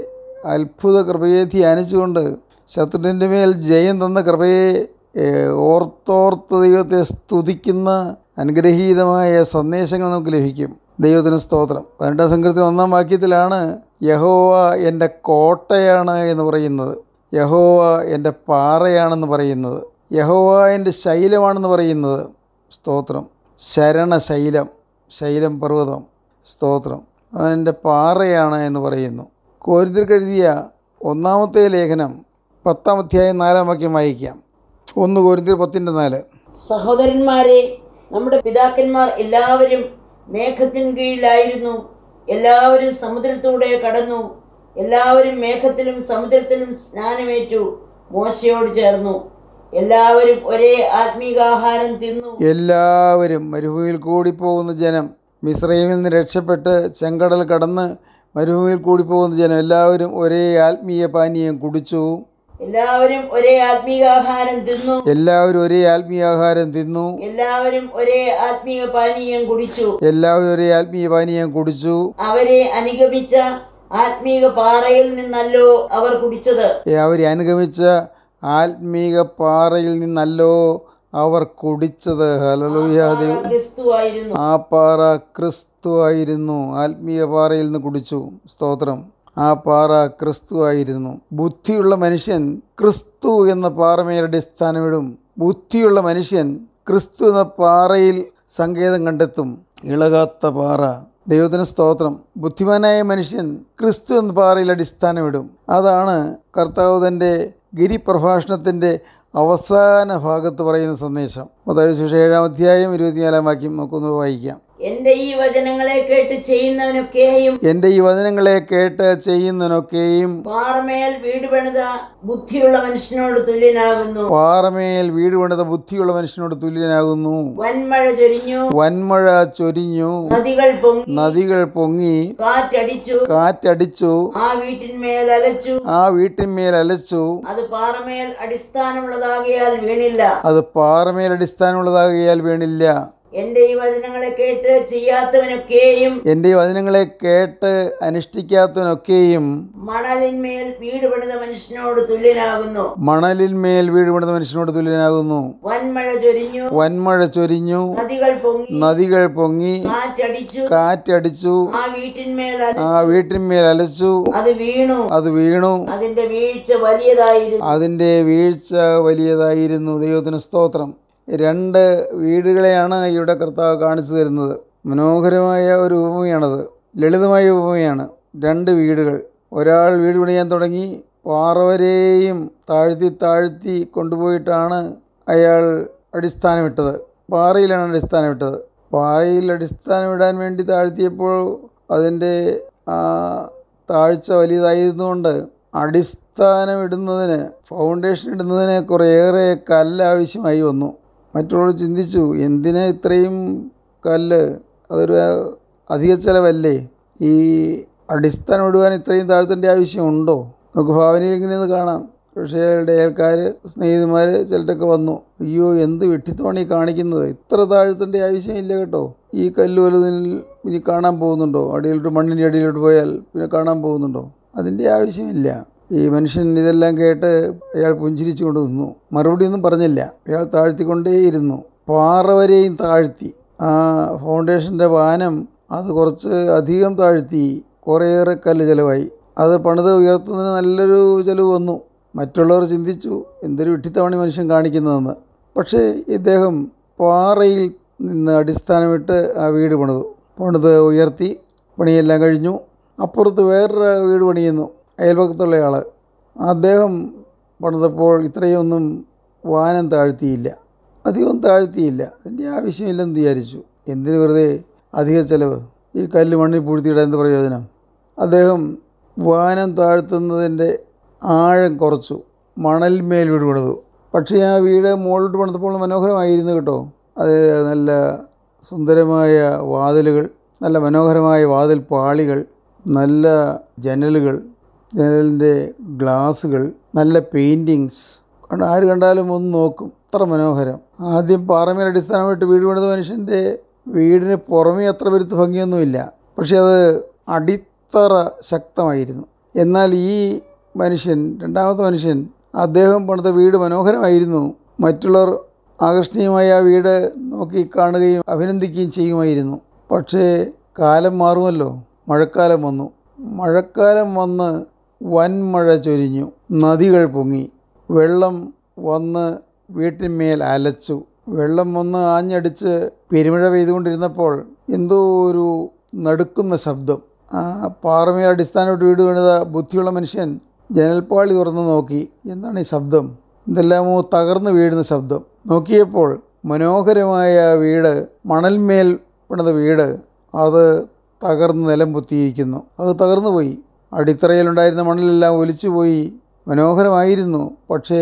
അത്ഭുത കൃപയെ ധ്യാനിച്ചുകൊണ്ട് ശത്രുവിൻ്റെ മേൽ ജയം തന്ന കൃപയെ ഏഹ്, ഓർത്തോർത്ത് ദൈവത്തെ സ്തുതിക്കുന്ന അനുഗ്രഹീതമായ സന്ദേശങ്ങൾ നമുക്ക് ലഭിക്കും ദൈവത്തിന് സ്തോത്രം പതിനെട്ടാം സംഘത്തിൽ ഒന്നാം വാക്യത്തിലാണ് യഹോവ എൻ്റെ കോട്ടയാണ് എന്ന് പറയുന്നത് യഹോവ എൻ്റെ പാറയാണെന്ന് പറയുന്നത് യഹോവ എൻ്റെ ശൈലമാണെന്ന് പറയുന്നത് സ്തോത്രം ശരണശൈലം ശൈലം പർവ്വതം സ്തോത്രം അവൻ എൻ്റെ പാറയാണ് എന്ന് പറയുന്നു കോരിന്തിർക്ക് എഴുതിയ ഒന്നാമത്തെ ലേഖനം പത്താം അധ്യായം നാലാം വാക്യം വായിക്കാം ഒന്ന് കോരിന്തിർ പത്തിൻ്റെ നാല് സഹോദരന്മാരെ നമ്മുടെ പിതാക്കന്മാർ എല്ലാവരും മേഘത്തിൻ കീഴിലായിരുന്നു എല്ലാവരും സമുദ്രത്തൂടെ കടന്നു എല്ലാവരും മേഘത്തിലും സമുദ്രത്തിലും സ്നാനമേറ്റു മോശയോട് ചേർന്നു എല്ലാവരും ഒരേ ആത്മീകാഹാരം തിന്നു എല്ലാവരും മരുഭൂമിയിൽ കൂടി പോകുന്ന ജനം മിശ്രൈമിൽ നിന്ന് രക്ഷപ്പെട്ട് ചെങ്കടൽ കടന്ന് മരുഭൂമിയിൽ കൂടി പോകുന്ന ജനം എല്ലാവരും ഒരേ ആത്മീയ പാനീയം കുടിച്ചു എല്ലാവരും ഒരേ ആത്മീകാഹാരം തിന്നു എല്ലാവരും ഒരേ ആത്മീയാഹാരം തിന്നു എല്ലാവരും ഒരേ ആത്മീയ പാനീയം കുടിച്ചു എല്ലാവരും ഒരേ ആത്മീയ പാനീയം കുടിച്ചു അവരെ അനുഗമിച്ച ആത്മീക പാറയിൽ നിന്നല്ലോ അവർ കുടിച്ചത് അവരെ അനുഗമിച്ച ആത്മീക പാറയിൽ നിന്നല്ലോ അവർ കുടിച്ചത് ഹലലുയാദി ക്രിസ്തുവായിരുന്നു ആ പാറ ക്രിസ്തു ആയിരുന്നു ആത്മീയ പാറയിൽ നിന്ന് കുടിച്ചു സ്തോത്രം ആ പാറ ക്രിസ്തു ആയിരുന്നു ബുദ്ധിയുള്ള മനുഷ്യൻ ക്രിസ്തു എന്ന പാറമേൽ അടിസ്ഥാനമിടും ബുദ്ധിയുള്ള മനുഷ്യൻ ക്രിസ്തു എന്ന പാറയിൽ സങ്കേതം കണ്ടെത്തും ഇളകാത്ത പാറ ദൈവത്തിന് സ്തോത്രം ബുദ്ധിമാനായ മനുഷ്യൻ ക്രിസ്തു എന്ന പാറയിൽ അടിസ്ഥാനമിടും അതാണ് കർത്താവ് തൻ്റെ ഗിരിപ്രഭാഷണത്തിൻ്റെ അവസാന ഭാഗത്ത് പറയുന്ന സന്ദേശം മുതൽ ശിക്ഷ ഏഴാം അധ്യായം ഇരുപത്തിനാലാം വാക്യം നമുക്കൊന്ന് വായിക്കാം എന്റെ ഈ വചനങ്ങളെ കേട്ട് ചെയ്യുന്നവനൊക്കെയും എൻ്റെ ഈ വചനങ്ങളെ കേട്ട് ചെയ്യുന്നതിനൊക്കെയും പാറമേൽ വീട് പണിത ബുദ്ധിയുള്ള മനുഷ്യനോട് തുല്യനാകുന്നു പാറമേൽ വീട് പണിത ബുദ്ധിയുള്ള മനുഷ്യനോട് തുല്യനാകുന്നു വൻമഴ ചൊരിഞ്ഞു വൻമഴ ചൊരിഞ്ഞു നദികൾ പൊങ്ങി നദികൾ പൊങ്ങി കാറ്റടിച്ചു കാറ്റടിച്ചു ആ വീട്ടിന്മേൽ അലച്ചു ആ വീട്ടിന്മേൽ അലച്ചു അത് പാറമേൽ അടിസ്ഥാനമുള്ളതാകിയാൽ വീണില്ല അത് പാറമേൽ അടിസ്ഥാനമുള്ളതാകിയാൽ വീണില്ല എന്റെ ഈ വചനങ്ങളെ കേട്ട് ചെയ്യാത്തവനൊക്കെയും എൻ്റെ ഈ വചനങ്ങളെ കേട്ട് അനുഷ്ഠിക്കാത്തവനൊക്കെയും മണലിന്മേൽ വീട് പണിത മനുഷ്യനോട് തുല്യനാകുന്നു മണലിന്മേൽ വീട് പണിത മനുഷ്യനോട് തുല്യനാകുന്നു വൻമഴ ചൊരിഞ്ഞു വൻമഴ ചൊരിഞ്ഞു നദികൾ പൊങ്ങി നദികൾ പൊങ്ങി കാറ്റടിച്ചു കാറ്റടിച്ചു ആ വീട്ടിന്മേൽ അല- ആ വീട്ടിന്മേൽ അലച്ചു അത് വീണു അത് വീണു അതിന്റെ വീഴ്ച വലിയതായിരുന്നു അതിൻ്റെ വീഴ്ച വലിയതായിരുന്നു ദൈവത്തിന് സ്തോത്രം രണ്ട് വീടുകളെയാണ് ഇവിടെ കർത്താവ് കാണിച്ചു തരുന്നത് മനോഹരമായ ഒരു ഉപമയാണത് ലളിതമായ ഉപമയാണ് രണ്ട് വീടുകൾ ഒരാൾ വീട് പണിയാൻ തുടങ്ങി പാറവരെയും താഴ്ത്തി താഴ്ത്തി കൊണ്ടുപോയിട്ടാണ് അയാൾ അടിസ്ഥാനമിട്ടത് പാറയിലാണ് അടിസ്ഥാനമിട്ടത് പാറയിൽ അടിസ്ഥാനമിടാൻ വേണ്ടി താഴ്ത്തിയപ്പോൾ അതിൻ്റെ ആ താഴ്ച വലിയതായിരുന്നുകൊണ്ട് അടിസ്ഥാനം ഇടുന്നതിന് ഫൗണ്ടേഷൻ ഇടുന്നതിന് കുറേയേറെ കല്ല് ആവശ്യമായി വന്നു മറ്റുള്ളവർ ചിന്തിച്ചു എന്തിനാ ഇത്രയും കല്ല് അതൊരു അധിക ചിലവല്ലേ ഈ അടിസ്ഥാനം ഇടുവാൻ ഇത്രയും താഴ്ത്തേണ്ട ആവശ്യമുണ്ടോ നമുക്ക് ഭാവനയിൽ ഇങ്ങനെ ഒന്ന് കാണാം പക്ഷേ അയാളുടെ അയൽക്കാർ സ്നേഹിതന്മാർ ചിലരൊക്കെ വന്നു അയ്യോ എന്ത് വെട്ടിത്തോണി കാണിക്കുന്നത് ഇത്ര താഴ്ത്തേണ്ട ആവശ്യമില്ല കേട്ടോ ഈ കല്ല് വലുതിൽ ഇനി കാണാൻ പോകുന്നുണ്ടോ അടിയിലോട്ട് മണ്ണിൻ്റെ അടിയിലോട്ട് പോയാൽ പിന്നെ കാണാൻ പോകുന്നുണ്ടോ അതിൻ്റെ ആവശ്യമില്ല ഈ മനുഷ്യൻ ഇതെല്ലാം കേട്ട് അയാൾ പുഞ്ചിരിച്ചു കൊണ്ട് നിന്നു മറുപടി ഒന്നും പറഞ്ഞില്ല അയാൾ താഴ്ത്തിക്കൊണ്ടേയിരുന്നു പാറ വരെയും താഴ്ത്തി ആ ഫൗണ്ടേഷൻ്റെ വാനം അത് കുറച്ച് അധികം താഴ്ത്തി കുറേയേറെ കല്ല് ചിലവായി അത് പണിത് ഉയർത്തുന്നതിന് നല്ലൊരു ചിലവ് വന്നു മറ്റുള്ളവർ ചിന്തിച്ചു എന്തൊരു വിട്ടിത്തവണി മനുഷ്യൻ കാണിക്കുന്നതെന്ന് പക്ഷേ ഇദ്ദേഹം പാറയിൽ നിന്ന് അടിസ്ഥാനമിട്ട് ആ വീട് പണിതു പണിത് ഉയർത്തി പണിയെല്ലാം കഴിഞ്ഞു അപ്പുറത്ത് വേറൊരു വീട് പണിയുന്നു അയൽപക്കത്തുള്ള ആൾ അദ്ദേഹം പണിതപ്പോൾ ഇത്രയൊന്നും വാനം താഴ്ത്തിയില്ല അധികം താഴ്ത്തിയില്ല അതിൻ്റെ ആവശ്യമില്ലെന്ന് വിചാരിച്ചു എന്തിന് വെറുതെ അധിക ചിലവ് ഈ കല്ല് മണ്ണിൽ പൂഴ്ത്തിയിടാൻ എന്ത് പ്രയോജനം അദ്ദേഹം വാനം താഴ്ത്തുന്നതിൻ്റെ ആഴം കുറച്ചു മണൽമേൽ വീട് പണിതു പക്ഷേ ആ വീട് മുകളിലോട്ട് പണിതപ്പോൾ മനോഹരമായിരുന്നു കേട്ടോ അത് നല്ല സുന്ദരമായ വാതിലുകൾ നല്ല മനോഹരമായ വാതിൽ പാളികൾ നല്ല ജനലുകൾ ജനലിൻ്റെ ഗ്ലാസുകൾ നല്ല പെയിൻറ്റിങ്സ് കണ്ട് ആര് കണ്ടാലും ഒന്ന് നോക്കും അത്ര മനോഹരം ആദ്യം പാറമേൽ അടിസ്ഥാനമായിട്ട് വീട് പണിത മനുഷ്യൻ്റെ വീടിന് പുറമേ അത്ര വരുത്ത് ഭംഗിയൊന്നുമില്ല പക്ഷെ അത് അടിത്തറ ശക്തമായിരുന്നു എന്നാൽ ഈ മനുഷ്യൻ രണ്ടാമത്തെ മനുഷ്യൻ അദ്ദേഹം പണിത വീട് മനോഹരമായിരുന്നു മറ്റുള്ളവർ ആകർഷണീയമായ ആ വീട് നോക്കി കാണുകയും അഭിനന്ദിക്കുകയും ചെയ്യുമായിരുന്നു പക്ഷേ കാലം മാറുമല്ലോ മഴക്കാലം വന്നു മഴക്കാലം വന്ന് വൻമഴ ചൊരിഞ്ഞു നദികൾ പൊങ്ങി വെള്ളം വന്ന് വീട്ടിന്മേൽ അലച്ചു വെള്ളം വന്ന് ആഞ്ഞടിച്ച് പെരുമഴ പെയ്തുകൊണ്ടിരുന്നപ്പോൾ എന്തോ ഒരു നടുക്കുന്ന ശബ്ദം ആ പാറമേൽ അടിസ്ഥാനമായിട്ട് വീട് വീണത ബുദ്ധിയുള്ള മനുഷ്യൻ ജനൽപ്പാളി തുറന്ന് നോക്കി എന്താണ് ഈ ശബ്ദം എന്തെല്ലാമോ തകർന്നു വീഴുന്ന ശബ്ദം നോക്കിയപ്പോൾ മനോഹരമായ വീട് മണൽമേൽ പണിത വീട് അത് തകർന്ന് നിലം പൊത്തിയിരിക്കുന്നു അത് തകർന്നു പോയി അടിത്തറയിലുണ്ടായിരുന്ന മണലെല്ലാം ഒലിച്ചു പോയി മനോഹരമായിരുന്നു പക്ഷേ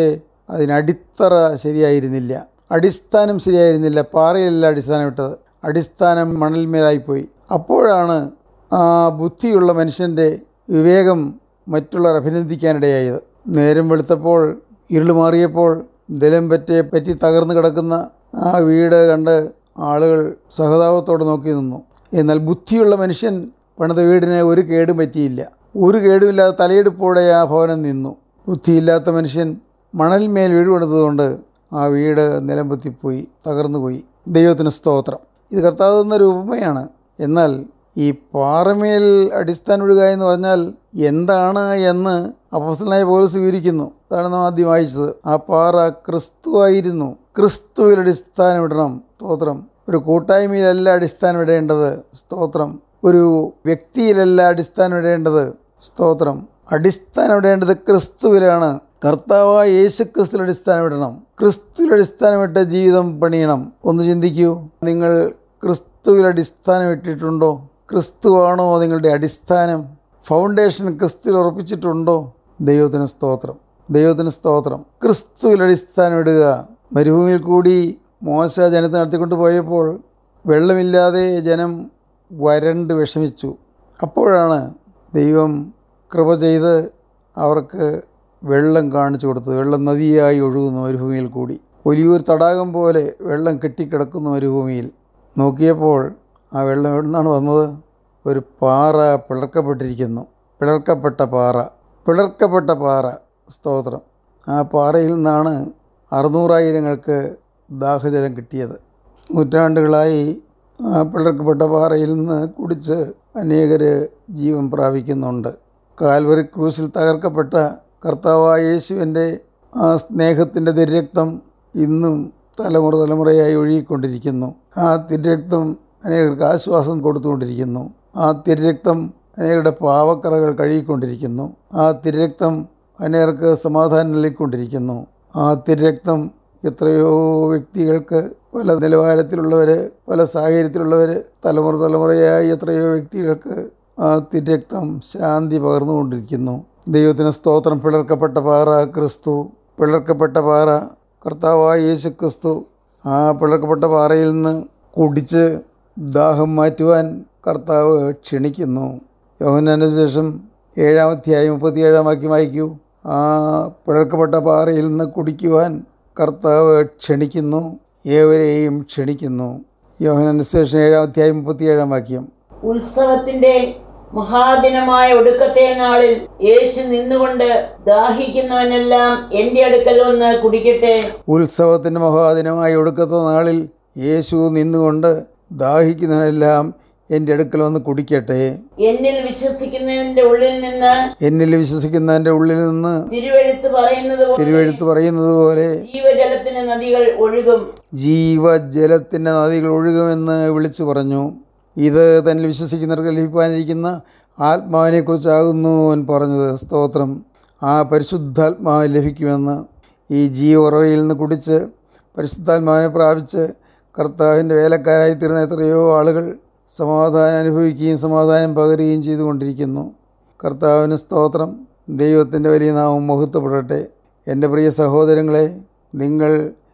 അതിനടിത്തറ ശരിയായിരുന്നില്ല അടിസ്ഥാനം ശരിയായിരുന്നില്ല പാറയിലല്ല അടിസ്ഥാനം ഇട്ടത് അടിസ്ഥാനം മണൽമേലായിപ്പോയി അപ്പോഴാണ് ആ ബുദ്ധിയുള്ള മനുഷ്യൻ്റെ വിവേകം മറ്റുള്ളവർ അഭിനന്ദിക്കാനിടയായത് നേരം വെളുത്തപ്പോൾ ഇരുൾ മാറിയപ്പോൾ നിലം പറ്റേ പറ്റി തകർന്നു കിടക്കുന്ന ആ വീട് കണ്ട് ആളുകൾ സഹതാപത്തോടെ നോക്കി നിന്നു എന്നാൽ ബുദ്ധിയുള്ള മനുഷ്യൻ പണിത വീടിന് ഒരു കേടും പറ്റിയില്ല ഒരു കേടുമില്ലാതെ തലയെടുപ്പോടെ ആ ഭവനം നിന്നു ബുദ്ധിയില്ലാത്ത മനുഷ്യൻ മണൽമേൽ വീഴുപണിതുകൊണ്ട് ആ വീട് നിലം പൊത്തിപ്പോയി തകർന്നുപോയി ദൈവത്തിന് സ്തോത്രം ഇത് കർത്താവ് എന്നൊരു ഉപമയാണ് എന്നാൽ ഈ പാറമേൽ അടിസ്ഥാനം ഒഴുകുക എന്ന് പറഞ്ഞാൽ എന്താണ് എന്ന് അപ്പോസ്റ്റലായ പോലീസ് വിവരിക്കുന്നു അതാണ് നാം ആദ്യം വായിച്ചത് ആ പാറ ക്രിസ്തുവായിരുന്നു ക്രിസ്തുവിൽ അടിസ്ഥാനം ഇടണം സ്തോത്രം ഒരു കൂട്ടായ്മയിലല്ല അടിസ്ഥാനം ഇടേണ്ടത് സ്തോത്രം ഒരു വ്യക്തിയിലല്ല അടിസ്ഥാനം ഇടേണ്ടത് സ്തോത്രം അടിസ്ഥാനം ഇടേണ്ടത് ക്രിസ്തുവിലാണ് കർത്താവായ യേശു ക്രിസ്തുവിൽ അടിസ്ഥാനം ഇടണം ക്രിസ്തുവിൽ അടിസ്ഥാനമിട്ട ജീവിതം പണിയണം ഒന്ന് ചിന്തിക്കൂ നിങ്ങൾ ക്രിസ്തുവിൽ അടിസ്ഥാനം ഇട്ടിട്ടുണ്ടോ ക്രിസ്തുവാണോ നിങ്ങളുടെ അടിസ്ഥാനം ഫൗണ്ടേഷൻ ക്രിസ്തുവിൽ ഉറപ്പിച്ചിട്ടുണ്ടോ ദൈവത്തിന് സ്തോത്രം ദൈവത്തിന് സ്തോത്രം ക്രിസ്തുവിൽ അടിസ്ഥാനം ഇടുക മരുഭൂമിയിൽ കൂടി മോശ ജനത്തെ നടത്തിക്കൊണ്ട് പോയപ്പോൾ വെള്ളമില്ലാതെ ജനം വരണ്ട് വിഷമിച്ചു അപ്പോഴാണ് ദൈവം കൃപ ചെയ്ത് അവർക്ക് വെള്ളം കാണിച്ചു കൊടുത്തു വെള്ളം നദിയായി ഒഴുകുന്നു മരുഭൂമിയിൽ കൂടി ഒലിയൂർ തടാകം പോലെ വെള്ളം കെട്ടിക്കിടക്കുന്നു മരുഭൂമിയിൽ നോക്കിയപ്പോൾ ആ വെള്ളം എവിടെ നിന്നാണ് വന്നത് ഒരു പാറ പിളർക്കപ്പെട്ടിരിക്കുന്നു പിളർക്കപ്പെട്ട പാറ പിളർക്കപ്പെട്ട പാറ സ്തോത്രം ആ പാറയിൽ നിന്നാണ് അറുന്നൂറായിരങ്ങൾക്ക് ദാഹജലം കിട്ടിയത് നൂറ്റാണ്ടുകളായി ആ പിളർക്കപ്പെട്ട പാറയിൽ നിന്ന് കുടിച്ച് അനേകർ ജീവൻ പ്രാപിക്കുന്നുണ്ട് കാൽവറി ക്രൂശിൽ തകർക്കപ്പെട്ട കർത്താവായ യേശുവിൻ്റെ ആ സ്നേഹത്തിൻ്റെ തിരക്തം ഇന്നും തലമുറ തലമുറയായി ഒഴുകിക്കൊണ്ടിരിക്കുന്നു ആ തിരക്തം അനേകർക്ക് ആശ്വാസം കൊടുത്തുകൊണ്ടിരിക്കുന്നു ആ തിരക്തം അനേകരുടെ പാവക്കറകൾ കഴുകിക്കൊണ്ടിരിക്കുന്നു ആ തിരക്തം അനേകർക്ക് സമാധാനം നൽകിക്കൊണ്ടിരിക്കുന്നു ആ തിരക്തം എത്രയോ വ്യക്തികൾക്ക് പല നിലവാരത്തിലുള്ളവർ പല സാഹചര്യത്തിലുള്ളവർ തലമുറ തലമുറയായി എത്രയോ വ്യക്തികൾക്ക് ആ തിരക്തം ശാന്തി പകർന്നുകൊണ്ടിരിക്കുന്നു ദൈവത്തിന് സ്തോത്രം പിളർക്കപ്പെട്ട പാറ ക്രിസ്തു പിളർക്കപ്പെട്ട പാറ കർത്താവായ യേശു ക്രിസ്തു ആ പിളർക്കപ്പെട്ട പാറയിൽ നിന്ന് കുടിച്ച് ദാഹം മാറ്റുവാൻ കർത്താവ് ക്ഷണിക്കുന്നു യോഹനാന് ശേഷം ഏഴാമധ്യായം മുപ്പത്തിയേഴാം വാക്യം വായിക്കൂ ആ പിളർക്കപ്പെട്ട പാറയിൽ നിന്ന് കുടിക്കുവാൻ കർത്താവ് ക്ഷണിക്കുന്നു ഏവരെയും ക്ഷണിക്കുന്നു യോഹനാന് ശേഷം ഏഴാമധ്യായം മുപ്പത്തിയേഴാം വാക്യം ഉത്സവത്തിന്റെ മഹാദിനമായ ഒടുക്കത്തെ നാളിൽ യേശു നിന്നുകൊണ്ട് ദാഹിക്കുന്നവനെല്ലാം എന്റെ അടുക്കൽ വന്ന് കുടിക്കട്ടെ ഉത്സവത്തിൻ്റെ മഹാദിനമായ ഒടുക്കത്തെ നാളിൽ യേശു നിന്നുകൊണ്ട് ദാഹിക്കുന്നവനെല്ലാം എൻ്റെ അടുക്കൽ വന്ന് കുടിക്കട്ടെ എന്നിൽ വിശ്വസിക്കുന്നവന്റെ ഉള്ളിൽ നിന്ന് എന്നിൽ വിശ്വസിക്കുന്നതിൻ്റെ ഉള്ളിൽ നിന്ന് തിരുവെഴുത്ത് പറയുന്നത് പോലെ തിരുവെഴുത്ത് പറയുന്നത് പോലെ ജീവജലത്തിന് നദികൾ ഒഴുകും ജീവജലത്തിൻ്റെ നദികൾ ഒഴുകുമെന്ന് വിളിച്ചു പറഞ്ഞു ഇത് തന്നിൽ വിശ്വസിക്കുന്നവർക്ക് ലഭിക്കാനിരിക്കുന്ന ആത്മാവിനെക്കുറിച്ചാകുന്നു അവൻ പറഞ്ഞത് സ്തോത്രം ആ പരിശുദ്ധാത്മാവ് ലഭിക്കുമെന്ന് ഈ ജീവറവയിൽ നിന്ന് കുടിച്ച് പരിശുദ്ധാത്മാവിനെ പ്രാപിച്ച് കർത്താവിൻ്റെ വേലക്കാരായി തീർന്ന എത്രയോ ആളുകൾ സമാധാനം അനുഭവിക്കുകയും സമാധാനം പകരുകയും ചെയ്തുകൊണ്ടിരിക്കുന്നു കർത്താവിന് സ്തോത്രം ദൈവത്തിൻ്റെ വലിയ നാമം മഹത്വപ്പെടട്ടെ എൻ്റെ പ്രിയ സഹോദരങ്ങളെ നിങ്ങൾ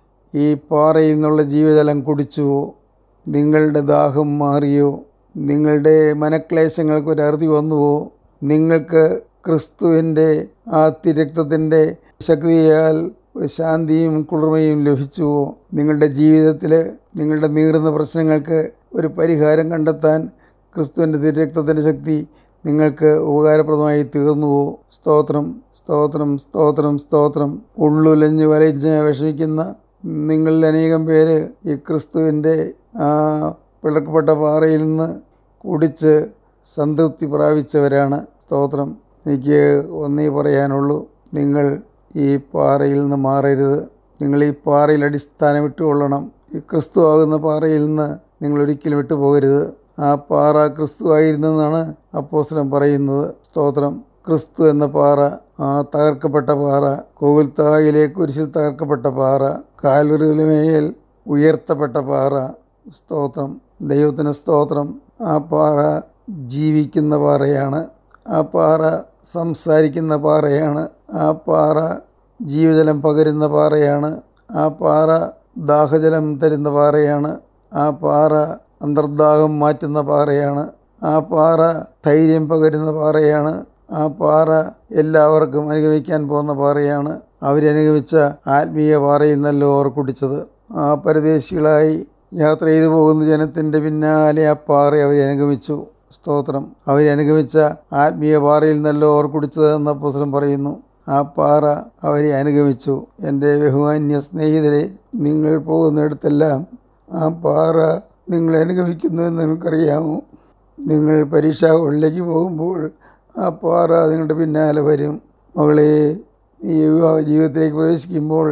ഈ പാറയിൽ നിന്നുള്ള ജീവജലം കുടിച്ചുവോ നിങ്ങളുടെ ദാഹം മാറിയോ നിങ്ങളുടെ മനക്ലേശങ്ങൾക്ക് ഒരു അറുതി വന്നുവോ നിങ്ങൾക്ക് ക്രിസ്തുവിൻ്റെ ആ തിരക്തത്തിൻ്റെ ശക്തിയാൽ ശാന്തിയും കുളിർമയും ലഭിച്ചുവോ നിങ്ങളുടെ ജീവിതത്തിൽ നിങ്ങളുടെ നീറുന്ന പ്രശ്നങ്ങൾക്ക് ഒരു പരിഹാരം കണ്ടെത്താൻ ക്രിസ്തുവിൻ്റെ തിരക്തത്തിൻ്റെ ശക്തി നിങ്ങൾക്ക് ഉപകാരപ്രദമായി തീർന്നുവോ സ്തോത്രം സ്തോത്രം സ്തോത്രം സ്തോത്രം ഉള്ളുലഞ്ഞ് വലഞ്ഞ് വിഷമിക്കുന്ന നിങ്ങളിൽ അനേകം പേര് ഈ ക്രിസ്തുവിൻ്റെ ആ പിളർക്കപ്പെട്ട പാറയിൽ നിന്ന് കുടിച്ച് സംതൃപ്തി പ്രാപിച്ചവരാണ് സ്തോത്രം എനിക്ക് ഒന്നേ പറയാനുള്ളൂ നിങ്ങൾ ഈ പാറയിൽ നിന്ന് മാറരുത് നിങ്ങൾ ഈ പാറയിൽ അടിസ്ഥാനം ഇട്ടുകൊള്ളണം ഈ ക്രിസ്തു ആകുന്ന പാറയിൽ നിന്ന് നിങ്ങൾ ഒരിക്കലും വിട്ടുപോകരുത് ആ പാറ ക്രിസ്തു ആയിരുന്നെന്നാണ് അപ്പോസ്തലൻ പറയുന്നത് സ്തോത്രം ക്രിസ്തു എന്ന പാറ ആ തകർക്കപ്പെട്ട പാറ കോവിൽത്തായിലെ കുരിശിൽ തകർക്കപ്പെട്ട പാറ കാലുറിലുമേൽ ഉയർത്തപ്പെട്ട പാറ സ്തോത്രം ദൈവത്തിന് സ്തോത്രം ആ പാറ ജീവിക്കുന്ന പാറയാണ് ആ പാറ സംസാരിക്കുന്ന പാറയാണ് ആ പാറ ജീവജലം പകരുന്ന പാറയാണ് ആ പാറ ദാഹജലം തരുന്ന പാറയാണ് ആ പാറ അന്തർദാഹം മാറ്റുന്ന പാറയാണ് ആ പാറ ധൈര്യം പകരുന്ന പാറയാണ് ആ പാറ എല്ലാവർക്കും അനുഗമിക്കാൻ പോകുന്ന പാറയാണ് അവരനുഗമിച്ച ആത്മീയ പാറയിൽ നല്ല ഓർ കുടിച്ചത് ആ പരദേശികളായി യാത്ര ചെയ്തു പോകുന്ന ജനത്തിൻ്റെ പിന്നാലെ ആ പാറ അവരെ അനുഗമിച്ചു സ്തോത്രം അവരെ അനുഗമിച്ച ആത്മീയ പാറയിൽ നല്ല ഓർ കുടിച്ചത് എന്ന പുസ്തകം പറയുന്നു ആ പാറ അവരെ അനുഗമിച്ചു എൻ്റെ ബഹുമാന്യ സ്നേഹിതരെ നിങ്ങൾ പോകുന്നിടത്തെല്ലാം ആ പാറ നിങ്ങളെ അനുഗമിക്കുന്നു എന്ന് നിങ്ങൾക്കറിയാമോ നിങ്ങൾ പരീക്ഷാ ഹോളിലേക്ക് പോകുമ്പോൾ ആ പാറ നിങ്ങളുടെ പിന്നാലെ വരും മകളെ നീ വിവാഹ ജീവിതത്തിലേക്ക് പ്രവേശിക്കുമ്പോൾ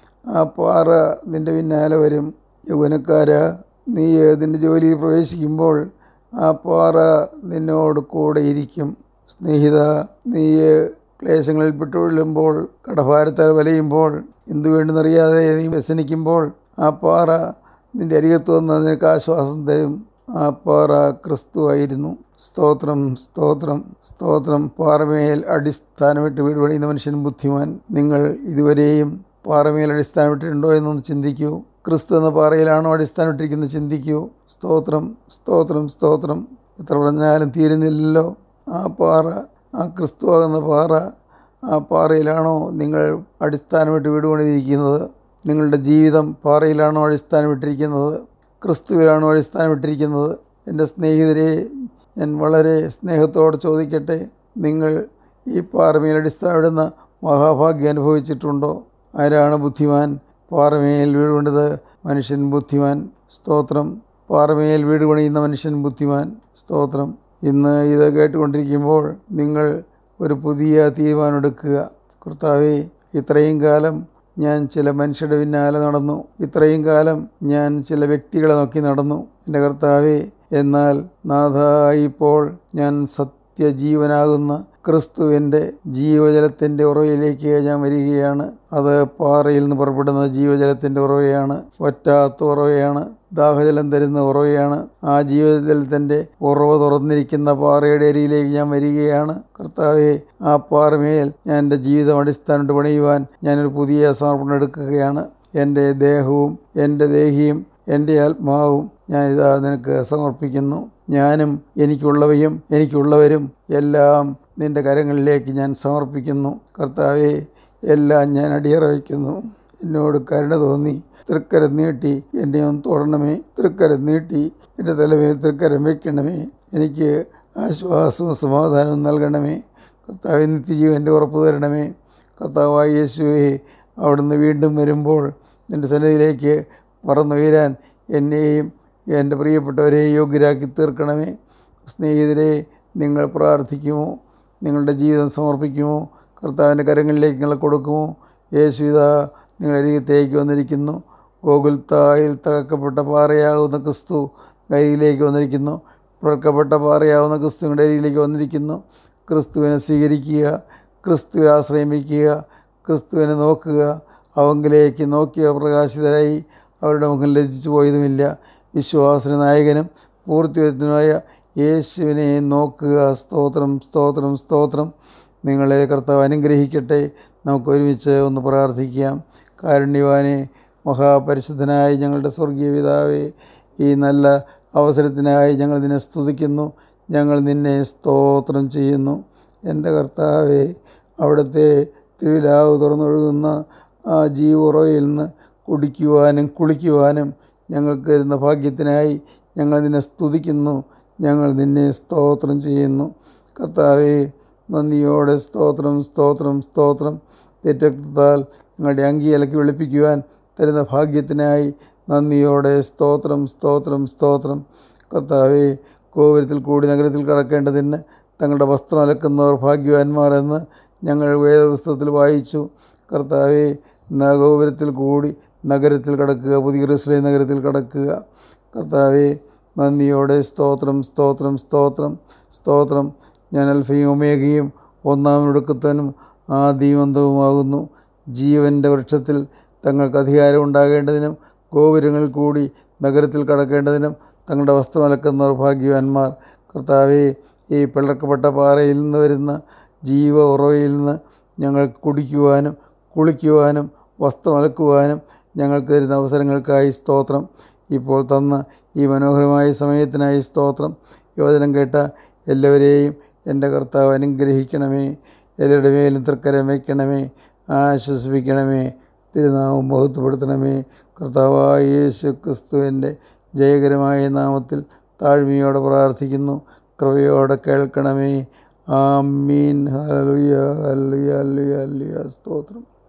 ആ പാറ നിൻ്റെ പിന്നാലെ വരും യൗവനക്കാര നീ നിൻ്റെ ജോലിയിൽ പ്രവേശിക്കുമ്പോൾ ആ പാറ നിന്നോട് കൂടെ ഇരിക്കും സ്നേഹിത നീ ക്ലേശങ്ങളിൽ പെട്ടുകൊള്ളുമ്പോൾ കടഭാരത്താൽ വലയുമ്പോൾ എന്തു വേണ്ടെന്നറിയാതെ നീ വ്യസനിക്കുമ്പോൾ ആ പാറ നിൻ്റെ അരികത്ത് വന്ന് നിനക്ക് ആശ്വാസം തരും ആ പാറ ക്രിസ്തു ആയിരുന്നു സ്തോത്രം സ്തോത്രം സ്തോത്രം പാറമേൽ അടിസ്ഥാനമിട്ട് വീട് പണിയുന്ന മനുഷ്യൻ ബുദ്ധിമാൻ നിങ്ങൾ ഇതുവരെയും പാറമേൽ അടിസ്ഥാനമിട്ടിട്ടുണ്ടോ എന്നൊന്ന് ചിന്തിക്കൂ ക്രിസ്തു എന്ന പാറയിലാണോ അടിസ്ഥാനമിട്ടിരിക്കുന്നത് ചിന്തിക്കൂ സ്തോത്രം സ്തോത്രം സ്തോത്രം എത്ര പറഞ്ഞാലും തീരുന്നില്ലല്ലോ ആ പാറ ആ ക്രിസ്തു ആകുന്ന പാറ ആ പാറയിലാണോ നിങ്ങൾ അടിസ്ഥാനമിട്ട് വീട് പണിതിരിക്കുന്നത് നിങ്ങളുടെ ജീവിതം പാറയിലാണോ അടിസ്ഥാനമിട്ടിരിക്കുന്നത് ക്രിസ്തുവിലാണോ അടിസ്ഥാനമിട്ടിരിക്കുന്നത് എൻ്റെ സ്നേഹിതരെ ഞാൻ വളരെ സ്നേഹത്തോടെ ചോദിക്കട്ടെ നിങ്ങൾ ഈ പാറമേൽ അടിസ്ഥാനമിടുന്ന മഹാഭാഗ്യം അനുഭവിച്ചിട്ടുണ്ടോ ആരാണ് ബുദ്ധിമാൻ പാറമേൽ വീട് പണിത് മനുഷ്യൻ ബുദ്ധിമാൻ സ്തോത്രം പാറമേൽ വീട് പണിയുന്ന മനുഷ്യൻ ബുദ്ധിമാൻ സ്തോത്രം ഇന്ന് ഇത് കേട്ടുകൊണ്ടിരിക്കുമ്പോൾ നിങ്ങൾ ഒരു പുതിയ തീരുമാനമെടുക്കുക കർത്താവേ ഇത്രയും കാലം ഞാൻ ചില മനുഷ്യരുടെ പിന്നാലെ നടന്നു ഇത്രയും കാലം ഞാൻ ചില വ്യക്തികളെ നോക്കി നടന്നു എൻ്റെ കർത്താവേ എന്നാൽ നാഥ ഇപ്പോൾ ഞാൻ സത്യജീവനാകുന്ന ക്രിസ്തുവിൻ്റെ ജീവജലത്തിൻ്റെ ഉറവയിലേക്ക് ഞാൻ വരികയാണ് അത് പാറയിൽ നിന്ന് പുറപ്പെടുന്ന ജീവജലത്തിൻ്റെ ഉറവയാണ് വറ്റാത്ത ഉറവയാണ് ദാഹജലം തരുന്ന ഉറവയാണ് ആ ജീവജലത്തിൻ്റെ ഉറവ തുറന്നിരിക്കുന്ന പാറയുടെ അരിയിലേക്ക് ഞാൻ വരികയാണ് കർത്താവെ ആ പാറമേൽ ഞാൻ എൻ്റെ ജീവിതം അടിസ്ഥാനമായിട്ട് പണിയുവാൻ ഞാനൊരു പുതിയ സമർപ്പണം എടുക്കുകയാണ് എൻ്റെ ദേഹവും എൻ്റെ ദേഹിയും എൻ്റെ ആത്മാവും ഞാൻ ഇതാ നിനക്ക് സമർപ്പിക്കുന്നു ഞാനും എനിക്കുള്ളവയും എനിക്കുള്ളവരും എല്ലാം നിൻ്റെ കരങ്ങളിലേക്ക് ഞാൻ സമർപ്പിക്കുന്നു കർത്താവെ എല്ലാം ഞാൻ അടിയറ വയ്ക്കുന്നു എന്നോട് കരുണ തോന്നി തൃക്കരം നീട്ടി എന്നെ ഒന്ന് തൊടണമേ തൃക്കരം നീട്ടി എൻ്റെ തലമേൽ തൃക്കരം വയ്ക്കണമേ എനിക്ക് ആശ്വാസവും സമാധാനവും നൽകണമേ കർത്താവ് നിത്യജീവൻ്റെ ഉറപ്പ് തരണമേ കർത്താവായ യേശുവെ അവിടുന്ന് വീണ്ടും വരുമ്പോൾ എൻ്റെ സന്നിധിയിലേക്ക് പറന്നുയരാൻ എന്നെയും എൻ്റെ പ്രിയപ്പെട്ടവരെയും യോഗ്യരാക്കി തീർക്കണമേ സ്നേഹിതരെ നിങ്ങൾ പ്രാർത്ഥിക്കുമോ നിങ്ങളുടെ ജീവിതം സമർപ്പിക്കുമോ കർത്താവിൻ്റെ കരങ്ങളിലേക്ക് നിങ്ങളെ കൊടുക്കുമോ യേശുവിത നിങ്ങളുടെ അരികത്തേക്ക് വന്നിരിക്കുന്നു ഗോകുൽത്തായിൽ തകർക്കപ്പെട്ട പാറയാകുന്ന ക്രിസ്തു അരികിലേക്ക് വന്നിരിക്കുന്നു പിളർക്കപ്പെട്ട പാറയാവുന്ന ക്രിസ്തുവിൻ്റെ അരികിലേക്ക് വന്നിരിക്കുന്നു ക്രിസ്തുവിനെ സ്വീകരിക്കുക ക്രിസ്തുവിൽ ആശ്രയിക്കുക ക്രിസ്തുവിനെ നോക്കുക അവങ്കിലേക്ക് നോക്കിയ പ്രകാശിതരായി അവരുടെ മുഖം ലജ്ജിച്ചു പോയതുമില്ല വിശ്വാസന നായകനും പൂർത്തിവരുത്തനുമായ യേശുവിനെ നോക്കുക സ്തോത്രം സ്തോത്രം സ്തോത്രം നിങ്ങളെ കർത്താവ് അനുഗ്രഹിക്കട്ടെ നമുക്ക് ഒരുമിച്ച് ഒന്ന് പ്രാർത്ഥിക്കാം കാരുണ്യവാനെ മഹാപരിശുദ്ധനായ ഞങ്ങളുടെ സ്വർഗീയ പിതാവേ ഈ നല്ല അവസരത്തിനായി ഞങ്ങൾ നിന്നെ സ്തുതിക്കുന്നു ഞങ്ങൾ നിന്നെ സ്തോത്രം ചെയ്യുന്നു എൻ്റെ കർത്താവെ അവിടുത്തെ തിരുവിലാവ് തുറന്നൊഴുകുന്ന ആ ജീവുറയിൽ നിന്ന് കുടിക്കുവാനും കുളിക്കുവാനും ഞങ്ങൾക്ക് തരുന്ന ഭാഗ്യത്തിനായി ഞങ്ങൾ നിന്നെ സ്തുതിക്കുന്നു ഞങ്ങൾ നിന്നെ സ്തോത്രം ചെയ്യുന്നു കർത്താവെ നന്ദിയോടെ സ്തോത്രം സ്തോത്രം സ്തോത്രം തെറ്റത്താൽ ഞങ്ങളുടെ അങ്കി ഇലക്കി വെളുപ്പിക്കുവാൻ തരുന്ന ഭാഗ്യത്തിനായി നന്ദിയോടെ സ്തോത്രം സ്തോത്രം സ്തോത്രം കർത്താവെ കോപുരത്തിൽ കൂടി നഗരത്തിൽ കടക്കേണ്ടതിന് തങ്ങളുടെ വസ്ത്രം അലക്കുന്നവർ ഭാഗ്യവാന്മാർ എന്ന് ഞങ്ങൾ വേദപുസ്തകത്തിൽ വായിച്ചു കർത്താവെ ഗോപുരത്തിൽ കൂടി നഗരത്തിൽ കടക്കുക പുതിയ ക്രിസ്ലൈ നഗരത്തിൽ കടക്കുക കർത്താവെ നന്ദിയോടെ സ്തോത്രം സ്തോത്രം സ്തോത്രം സ്തോത്രം ഞാൻ അൽഫയും ഒമേഗയും ഒന്നാം ഒടുക്കത്തനും ആദിമന്തവുമാകുന്നു ജീവൻ്റെ വൃക്ഷത്തിൽ തങ്ങൾക്ക് അധികാരം ഉണ്ടാകേണ്ടതിനും ഗോപുരങ്ങളിൽ കൂടി നഗരത്തിൽ കടക്കേണ്ടതിനും തങ്ങളുടെ വസ്ത്രം അലക്കുന്നവർ ഭാഗ്യവാന്മാർ കർത്താവെ ഈ പിളർക്കപ്പെട്ട പാറയിൽ നിന്ന് വരുന്ന ജീവ ഉറവയിൽ നിന്ന് ഞങ്ങൾ കുടിക്കുവാനും കുളിക്കുവാനും വസ്ത്രം അലക്കുവാനും ഞങ്ങൾക്ക് തരുന്ന അവസരങ്ങൾക്കായി സ്തോത്രം ഇപ്പോൾ തന്ന ഈ മനോഹരമായ സമയത്തിനായി സ്തോത്രം യോജനം കേട്ട എല്ലാവരെയും എൻ്റെ കർത്താവ് അനുഗ്രഹിക്കണമേ എല്ലാവരുടെ മേലും തൃക്കരം വയ്ക്കണമേ ആശ്വസിപ്പിക്കണമേ തിരുനാമം മഹത്വപ്പെടുത്തണമേ കർത്താവായ യേശു ക്രിസ്തുവിൻ്റെ ജയകരമായ നാമത്തിൽ താഴ്മയോടെ പ്രാർത്ഥിക്കുന്നു കൃപയോടെ കേൾക്കണമേ ആമീൻ ഹല്ലേലൂയ ഹല്ലേലൂയ ഹല്ലേലൂയ ഹല്ലേലൂയ സ്തോത്രം